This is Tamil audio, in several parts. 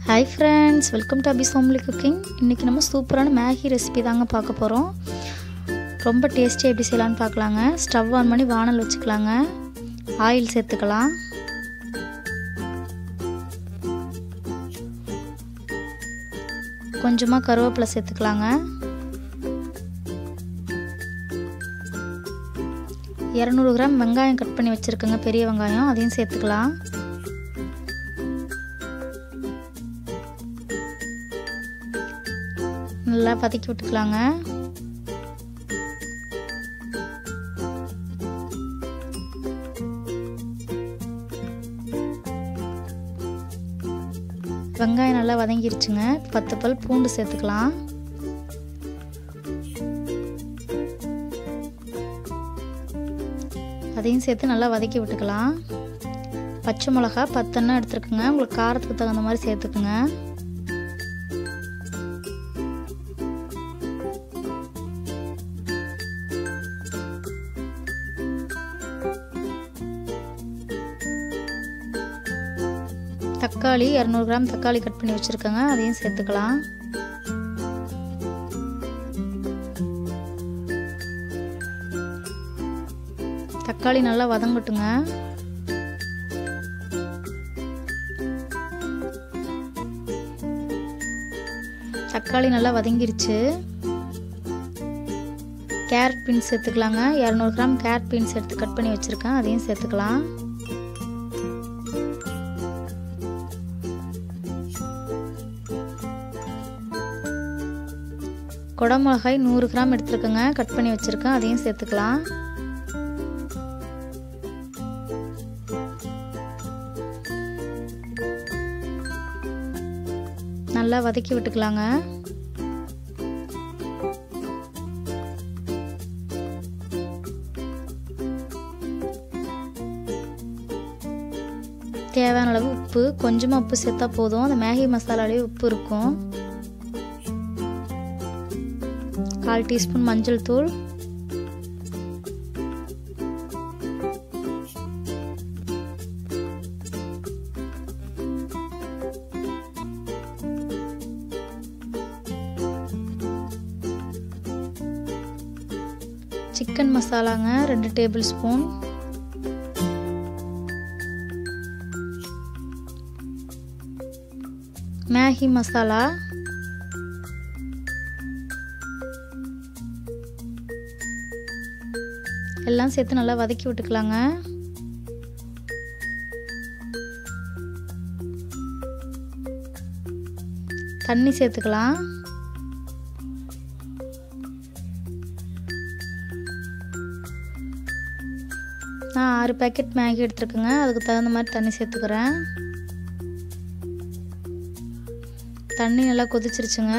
hi friends welcome to Abi's homely cooking இன்றைக்கி நம்ம சூப்பரான மேகி ரெசிபி தாங்க பார்க்க போகிறோம் ரொம்ப டேஸ்டியாக எப்படி செய்யலான்னு பார்க்கலாங்க ஸ்டவ் ஆன் பண்ணி வானல் வச்சுக்கலாங்க ஆயில் சேர்த்துக்கலாம் கொஞ்சமாக கருவேப்பிலை சேர்த்துக்கலாங்க இரநூறு கிராம் வெங்காயம் கட் பண்ணி வச்சுருக்கேங்க பெரிய வெங்காயம் அதையும் சேர்த்துக்கலாம் நல்லா வதக்கி விட்டுக்கலாங்க வெங்காயம் நல்லா வதங்கிருச்சுங்க பத்து பல் பூண்டு சேர்த்துக்கலாம் அதையும் சேர்த்து நல்லா வதக்கி விட்டுக்கலாம் பச்சை மிளகா பத்தெண்ணம் எடுத்துருக்குங்க உங்களுக்கு காரத்துக்கு தகுந்த மாதிரி சேர்த்துக்குங்க தக்காளி இரநூறு கிராம் தக்காளி கட் பண்ணி வச்சுருக்கேங்க அதையும் சேர்த்துக்கலாம் தக்காளி நல்லா வதங்கட்டுங்க தக்காளி நல்லா வதங்கிருச்சு கேரட் பீன்ஸ் சேர்த்துக்கலாங்க இரநூறு கிராம் கேரட் பீன்ஸ் எடுத்து கட் பண்ணி வச்சுருக்கேன் அதையும் சேர்த்துக்கலாம் குடமிளகாய் நூறு கிராம் எடுத்துருக்கேங்க கட் பண்ணி வச்சுருக்கேன் அதையும் சேர்த்துக்கலாம் நல்லா வதக்கி விட்டுக்கலாங்க தேவையான அளவு உப்பு கொஞ்சமாக உப்பு சேர்த்தா போதும் அந்த மேகி மசாலாலேயே உப்பு இருக்கும் கால் டீஸ்பூன் மஞ்சள் தூள் சிக்கன் மசாலாங்க ரெண்டு டேபிள் ஸ்பூன் மேகி மசாலா எல்லாம் சேர்த்து நல்லா வதக்கி விட்டுக்கலாங்க தண்ணி சேர்த்துக்கலாம் நான் ஆறு பேக்கெட் மேகி எடுத்துருக்கேங்க அதுக்கு தகுந்த மாதிரி தண்ணி சேர்த்துக்கிறேன் தண்ணி நல்லா கொதிச்சிருச்சுங்க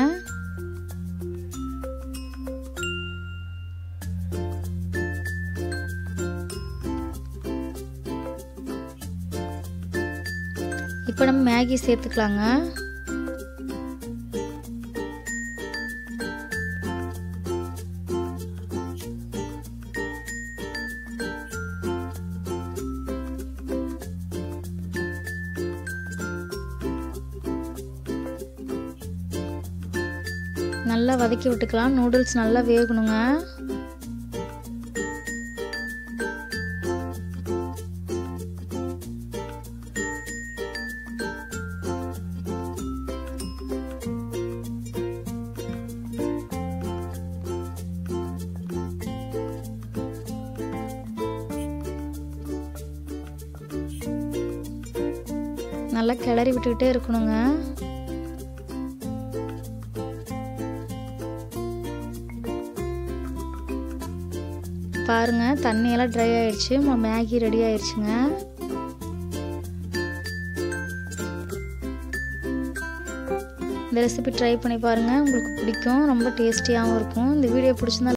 இப்போ நம்ம மேகி சேர்த்துக்கலாங்க நல்லா வதக்கி விட்டுக்கலாம் நூடுல்ஸ் நல்லா வேகணுங்க நல்லா கிளறி விட்டுக்கிட்டே இருக்கணுங்க பாருங்க தண்ணியெல்லாம் ட்ரை ஆயிடுச்சு மேகி ரெடி ஆயிடுச்சுங்க இந்த ரெசிபி ட்ரை பண்ணி பாருங்கள் உங்களுக்கு பிடிக்கும் ரொம்ப டேஸ்டியாகவும் இருக்கும் இந்த வீடியோ பிடிச்சிருந்தா